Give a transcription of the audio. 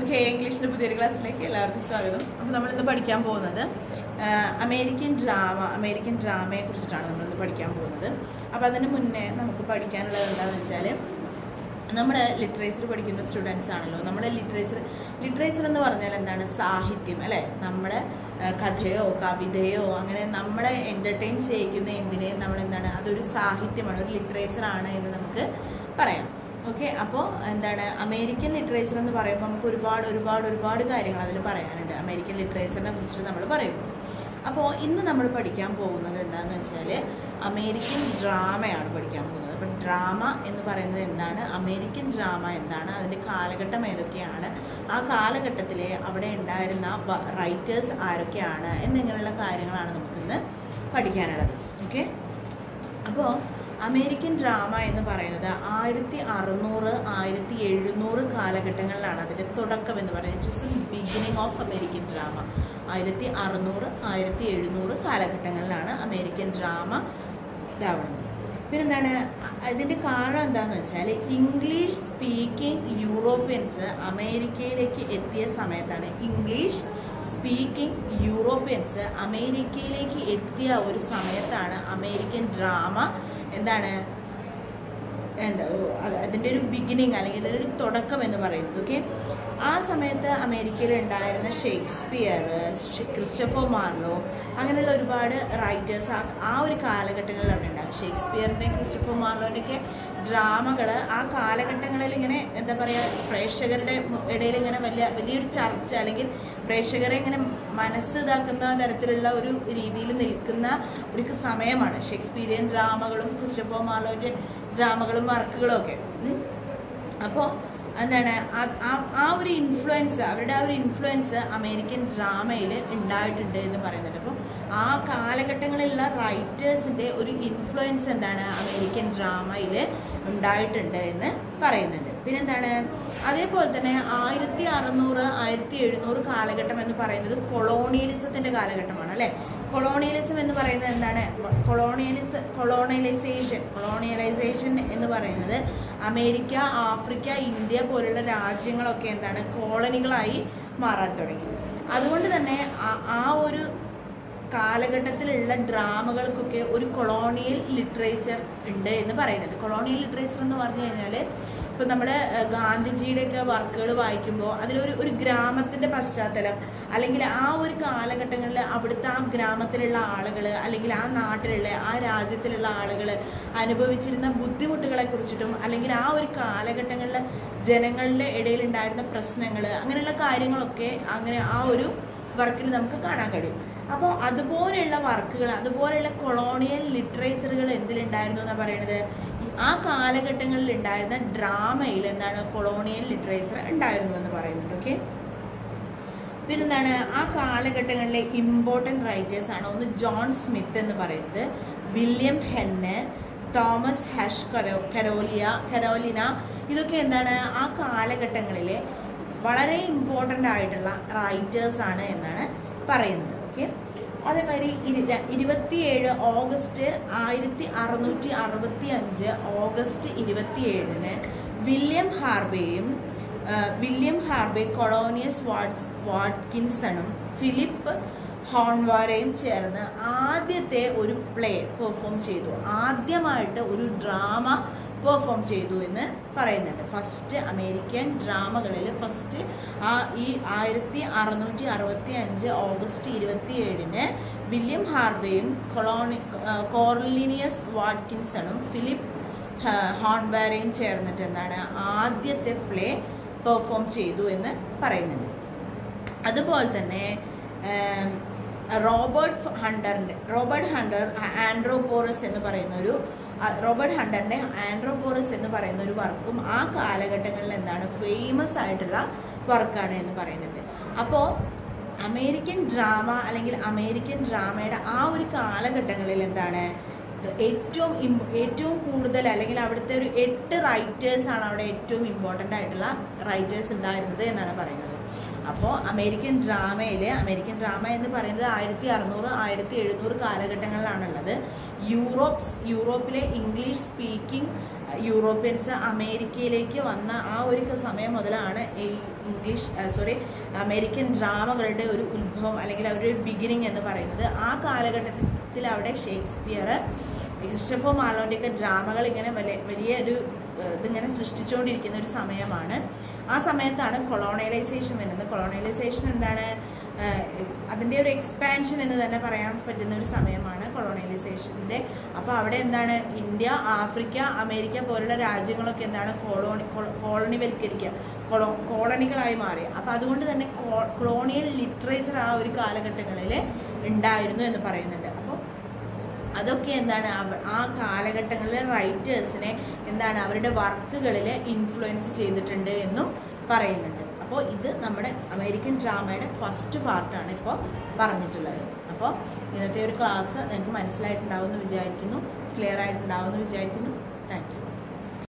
K ഇംഗ്ലീഷിന്റെ പുതിയൊരു ക്ലാസ്സിലേക്ക് എല്ലാവർക്കും സ്വാഗതം അപ്പോൾ നമ്മൾ ഇന്ന് പഠിക്കാൻ പോകുന്നത് ആ, അമേരിക്കൻ ഡ്രാമ അമേരിക്കൻ ഡ്രാമയെ കുറിച്ചിട്ടാണ് നമ്മൾ ഇന്ന് പഠിക്കാൻ പോകുന്നത് അപ്പോൾ അതിന് മുന്നേ നമുക്ക് പഠിക്കാനുള്ളത് എന്താണെന്ന് വെച്ചാൽ നമ്മുടെ ലിറ്ററേച്ചർ പഠിക്കുന്ന സ്റ്റുഡൻസ് ആണല്ലോ നമ്മുടെ ലിറ്ററേച്ചർ ലിറ്ററേച്ചർ എന്ന് പറഞ്ഞാൽ എന്താണ് സാഹിത്യം അല്ലേ നമ്മുടെ ആ, കഥയോ കവിതയോ അങ്ങനെ നമ്മളെ എൻ്റർടൈൻ ചെയ്യിക്കുന്ന എന്തിനേയും നമ്മൾ എന്താണ് അതൊരു സാഹിത്യമാണ് ഒരു ലിറ്ററേച്ചർ ആണ് എന്ന് നമുക്ക് പറയാം ഓക്കെ അപ്പോൾ എന്താണ് അമേരിക്കൻ ലിറ്ററേച്ചർ എന്ന് പറയുമ്പോൾ നമുക്ക് ഒരുപാട് ഒരുപാട് ഒരുപാട് കാര്യങ്ങൾ അതിൽ പറയാനുണ്ട് അമേരിക്കൻ ലിറ്ററേച്ചറിനെ കുറിച്ചിട്ട് നമ്മൾ പറയുമ്പോൾ അപ്പോൾ ഇന്ന് നമ്മൾ പഠിക്കാൻ പോകുന്നത് എന്താണെന്ന് വെച്ചാൽ അമേരിക്കൻ ഡ്രാമയാണ് പഠിക്കാൻ പോകുന്നത് അപ്പോൾ ഡ്രാമ എന്ന് പറയുന്നത് എന്താണ് അമേരിക്കൻ ഡ്രാമ എന്താണ് അതിൻ്റെ കാലഘട്ടം ഏതൊക്കെയാണ് ആ കാലഘട്ടത്തിലെ അവിടെ ഉണ്ടായിരുന്ന റൈറ്റേഴ്സ് ആരൊക്കെയാണ് എന്നിങ്ങനെയുള്ള കാര്യങ്ങളാണ് നമുക്കിന്ന് പഠിക്കാനുള്ളത് ഓക്കെ അപ്പോൾ അമേരിക്കൻ ഡ്രാമ എന്ന് പറയുന്നത് ആയിരത്തി അറുന്നൂറ് ആയിരത്തി എഴുന്നൂറ് കാലഘട്ടങ്ങളിലാണ് അതിൻ്റെ തുടക്കം എന്ന് പറയുന്നത് it's beginning of American drama ആയിരത്തി അറുന്നൂറ് ആയിരത്തി എഴുന്നൂറ് കാലഘട്ടങ്ങളിലാണ് അമേരിക്കൻ ഡ്രാമ ഇതാവുന്നത് പിന്നെന്താണ് അ- ഇതിൻ്റെ കാരണം എന്താണെന്ന് വെച്ചാൽ ഇംഗ്ലീഷ് സ്പീക്കിംഗ് യൂറോപ്യൻസ് അമേരിക്കയിലേക്ക് എത്തിയ സമയത്താണ് ഇംഗ്ലീഷ് സ്പീക്കിംഗ് യൂറോപ്യൻസ് അമേരിക്കയിലേക്ക് എത്തിയ ഒരു സമയത്താണ് അമേരിക്കൻ ഡ്രാമ എന്താണ് എന്താ ഓ, അത് അതിൻ്റെ ഒരു ബിഗിനിങ് അല്ലെങ്കിൽ ഒരു തുടക്കം എന്ന് പറയുന്നത് ഓക്കെ ആ സമയത്ത് അമേരിക്കയിൽ ഉണ്ടായിരുന്ന ഷേക്സ്പിയർ ഷ്- ക്രിസ്റ്റഫർ മാർലോ അങ്ങനെയുള്ള ഒരുപാട് റൈറ്റേഴ്സ് ആ ആ ഒരു കാലഘട്ടങ്ങളിൽ അവിടെ ഉണ്ടാകും ഷേക്സ്പിയറിൻ്റെയും ക്രിസ്റ്റഫർ മാർലോൻ്റെയൊക്കെ ഡ്രാമകൾ ആ കാലഘട്ടങ്ങളിൽ ഇങ്ങനെ എന്താ പറയുക പ്രേക്ഷകരുടെ മു- ഇടയിൽ ഇങ്ങനെ വലിയ വലിയൊരു ചർച്ച അല്ലെങ്കിൽ പ്രേക്ഷകരെ ഇങ്ങനെ മനസ്സ് ഇതാക്കുന്ന തരത്തിലുള്ള ഒരു രീതിയിൽ നിൽക്കുന്ന ഒരു സമയമാണ് ഷേക്സ്പീരിയൻ ഡ്രാമകളും ക്രിസ്റ്റഫർ മാർലോൻ്റെ ഡ്രാമകളും വർക്കുകളും ഒക്കെ അപ്പോൾ എന്താണ് ആ- ആ- ആ ഒരു ഇൻഫ്ലുവൻസ് അവരുടെ ആ ഒരു ഇൻഫ്ലുവൻസ് അമേരിക്കൻ ഡ്രാമയിൽ ഉണ്ടായിട്ടുണ്ട് എന്ന് പറയുന്നുണ്ട് അപ്പോൾ ആ കാലഘട്ടങ്ങളിലുള്ള റൈറ്റേഴ്സിൻ്റെ ഒരു ഇൻഫ്ലുവൻസ് എന്താണ് അമേരിക്കൻ ഡ്രാമയിൽ ഉണ്ടായിട്ടുണ്ട് എന്ന് പറയുന്നുണ്ട് പിന്നെന്താണ് അതേപോലെ തന്നെ ആയിരത്തി അറുന്നൂറ് ആയിരത്തി എഴുന്നൂറ് കാലഘട്ടം എന്ന് പറയുന്നത് കൊളോണിയലിസത്തിന്റെ കാലഘട്ടമാണ് അല്ലെ കൊളോണിയലിസം എന്ന് പറയുന്നത് എന്താണ് കൊളോണിയലിസ കൊളോണിയലൈസേഷൻ കൊളോണിയലൈസേഷൻ എന്ന് പറയുന്നത് അമേരിക്ക ആഫ്രിക്ക ഇന്ത്യ പോലുള്ള രാജ്യങ്ങളൊക്കെ എന്താണ് കോളനികളായി മാറാൻ തുടങ്ങി അതുകൊണ്ട് തന്നെ ആ- ആ ഒരു കാലഘട്ടത്തിലുള്ള ഡ്രാമകൾക്കൊക്കെ ഒരു കൊളോണിയൽ ലിറ്ററേച്ചർ ഉണ്ട് എന്ന് പറയുന്നുണ്ട് കൊളോണിയൽ ലിറ്ററേച്ചർ എന്ന് പറഞ്ഞു കഴിഞ്ഞാൽ ഇപ്പം നമ്മുടെ ഏഹ്, ഗാന്ധിജിയുടെയൊക്കെ വർക്കുകൾ വായിക്കുമ്പോൾ അതിലൊരു ഒരു ഗ്രാമത്തിൻ്റെ പശ്ചാത്തലം അല്ലെങ്കിൽ ആ ഒരു കാലഘട്ടങ്ങളിൽ അവിടുത്തെ ആ ഗ്രാമത്തിലുള്ള ആളുകൾ അല്ലെങ്കിൽ ആ നാട്ടിലുള്ള ആ രാജ്യത്തിലുള്ള ആളുകൾ അനുഭവിച്ചിരുന്ന ബുദ്ധിമുട്ടുകളെ കുറിച്ചിട്ടും അല്ലെങ്കിൽ ആ ഒരു കാലഘട്ടങ്ങളിൽ ജനങ്ങളുടെ ഇടയിലുണ്ടായിരുന്ന പ്രശ്നങ്ങൾ അങ്ങനെയുള്ള കാര്യങ്ങളൊക്കെ അങ്ങനെ ആ ഒരു വർക്കിൽ നമുക്ക് കാണാൻ കഴിയും അപ്പോൾ അതുപോലെയുള്ള വർക്കുകൾ അതുപോലെയുള്ള കൊളോണിയൽ ലിറ്ററേച്ചറുകൾ എന്തിലുണ്ടായിരുന്നു എന്നാണ് പറയുന്നത് ഈ- ആ കാലഘട്ടങ്ങളിൽ ഉണ്ടായിരുന്ന ഡ്രാമയിൽ എന്താണ് കൊളോണിയൽ ലിറ്ററേച്ചർ ഉണ്ടായിരുന്നു എന്ന് പറയുന്നുണ്ട് ഓക്കെ പിന്നെന്താണ് ആ കാലഘട്ടങ്ങളിലെ ഇമ്പോർട്ടൻ്റ് റൈറ്റേഴ്സ് ആണ് ഒന്ന് ജോൺ സ്മിത്ത് എന്ന് പറയുന്നത് വില്യം ഹെന്ന് തോമസ് ഹഷ് കരോ കരോലിയ കരോലിന ഇതൊക്കെ എന്താണ് ആ കാലഘട്ടങ്ങളിലെ വളരെ ഇമ്പോർട്ടൻ്റ് ആയിട്ടുള്ള റൈറ്റേഴ്സ് ആണ് എന്നാണ് പറയുന്നത് ഓക്കെ അതേമാതിരി ഇരു- ഇരുപത്തിയേഴ് ഓഗസ്റ്റ് ആയിരത്തി അറുന്നൂറ്റി അറുപത്തി അഞ്ച് ഓഗസ്റ്റ് ഇരുപത്തിയേഴിന് വില്യം ഹാർബേയും ആ, വില്യം ഹാർബെ കൊളോണിയസ് വാട്സ് വാട്കിൻസണും ഫിലിപ്പ് ഹോൺവാരയും ചേർന്ന് ആദ്യത്തെ ഒരു പ്ലേ പെർഫോം ചെയ്തു ആദ്യമായിട്ട് ഒരു ഡ്രാമ പെർഫോം ചെയ്തു എന്ന് പറയുന്നുണ്ട് ഫസ്റ്റ് അമേരിക്കൻ ഡ്രാമകളിൽ ഫസ്റ്റ് ആ ഈ ആയിരത്തി അറുന്നൂറ്റി അറുപത്തി അഞ്ച് ഓഗസ്റ്റ് ഇരുപത്തി ഏഴിന് വില്യം ഹാർബയും കൊളോണി കോർലിനിയസ് വാട്കിൻസണും ഫിലിപ്പ് ഹ- ഹോൺബാരയും ചേർന്നിട്ട് എന്താണ് ആദ്യത്തെ പ്ലേ പെർഫോം ചെയ്തു എന്ന് പറയുന്നുണ്ട് അതുപോലെ തന്നെ ഏം, റോബർട്ട് ഹണ്ടറിന്റെ റോബർട്ട് ഹണ്ടർ ആൻഡ്രോപോറസ് എന്ന് പറയുന്ന ഒരു ആ, റോബർട്ട് ഹണ്ടറിന്റെ ആൻഡ്രോപോറസ് എന്ന് പറയുന്ന ഒരു വർക്കും ആ കാലഘട്ടങ്ങളിൽ എന്താണ് ഫേമസ് ആയിട്ടുള്ള വർക്കാണ് എന്ന് പറയുന്നുണ്ട് അപ്പോൾ അമേരിക്കൻ ഡ്രാമ അല്ലെങ്കിൽ അമേരിക്കൻ ഡ്രാമയുടെ ആ ഒരു കാലഘട്ടങ്ങളിൽ എന്താണ് ഏറ്റവും ഇം- ഏറ്റവും കൂടുതൽ അല്ലെങ്കിൽ അവിടുത്തെ ഒരു എട്ട് റൈറ്റേഴ്സ് ആണ് അവിടെ ഏറ്റവും ഇമ്പോർട്ടൻ്റ് ആയിട്ടുള്ള റൈറ്റേഴ്സ് ഉണ്ടായിരുന്നത് എന്നാണ് പറയുന്നത് അപ്പോൾ അമേരിക്കൻ ഡ്രാമയിൽ അമേരിക്കൻ ഡ്രാമ എന്ന് പറയുന്നത് ആയിരത്തി അറുന്നൂറ് ആയിരത്തി എഴുന്നൂറ് കാലഘട്ടങ്ങളിലാണുള്ളത് യൂറോപ്സ് യൂറോപ്പിലെ ഇംഗ്ലീഷ് സ്പീക്കിംഗ് യൂറോപ്യൻസ് അമേരിക്കയിലേക്ക് വന്ന ആ ഒരു സമയം മുതലാണ് ഈ ഇംഗ്ലീഷ് സോറി അമേരിക്കൻ ഡ്രാമകളുടെ ഒരു ഉത്ഭവം അല്ലെങ്കിൽ അവരുടെ ഒരു ബിഗിനിങ് എന്ന് പറയുന്നത് ആ കാലഘട്ടത്തിൽ അവിടെ ഷേക്സ്പിയർ ക്രിസ്റ്റഫോ മാർലോൻ്റെയൊക്കെ ഡ്രാമകൾ ഇങ്ങനെ വലിയ വലിയ ഒരു ഏഹ്, ഇതിങ്ങനെ സൃഷ്ടിച്ചുകൊണ്ടിരിക്കുന്ന ഒരു സമയമാണ് ആ സമയത്താണ് കൊളോണിയലൈസേഷൻ വരുന്നത് കൊളോണിയലൈസേഷൻ എന്താണ് ഏഹ്, അതിൻ്റെ ഒരു എക്സ്പാൻഷൻ എന്ന് തന്നെ പറയാൻ പറ്റുന്ന ഒരു സമയമാണ് കൊളോണിയലൈസേഷൻ്റെ അപ്പോൾ അവിടെ എന്താണ് ഇന്ത്യ ആഫ്രിക്ക അമേരിക്ക പോലുള്ള രാജ്യങ്ങളൊക്കെ എന്താണ് കോളോണി കോളനിവൽക്കരിക്കുക കൊളോ കോളനികളായി മാറി അപ്പോൾ അതുകൊണ്ട് തന്നെ കൊളോണിയൽ ലിറ്ററേച്ചർ ആ ഒരു കാലഘട്ടങ്ങളിൽ ഉണ്ടായിരുന്നു എന്ന് പറയുന്നുണ്ട് അപ്പോൾ അതൊക്കെ എന്താണ് അവ- ആ കാലഘട്ടങ്ങളിലെ റൈറ്റേഴ്സിനെ എന്താണ് അവരുടെ വർക്കുകളിൽ ഇൻഫ്ലുവൻസ് ചെയ്തിട്ടുണ്ട് എന്നും പറയുന്നുണ്ട് അപ്പോൾ ഇത് നമ്മുടെ അമേരിക്കൻ ഡ്രാമയുടെ ഫസ്റ്റ് പാർട്ടാണ് ഇപ്പോൾ പറഞ്ഞിട്ടുള്ളത് അപ്പോൾ ഇന്നത്തെ ഒരു ക്ലാസ് നിങ്ങൾക്ക് മനസ്സിലായിട്ടുണ്ടാവും എന്ന് വിചാരിക്കുന്നു ക്ലിയർ ആയിട്ടുണ്ടാവും എന്ന് വിചാരിക്കുന്നു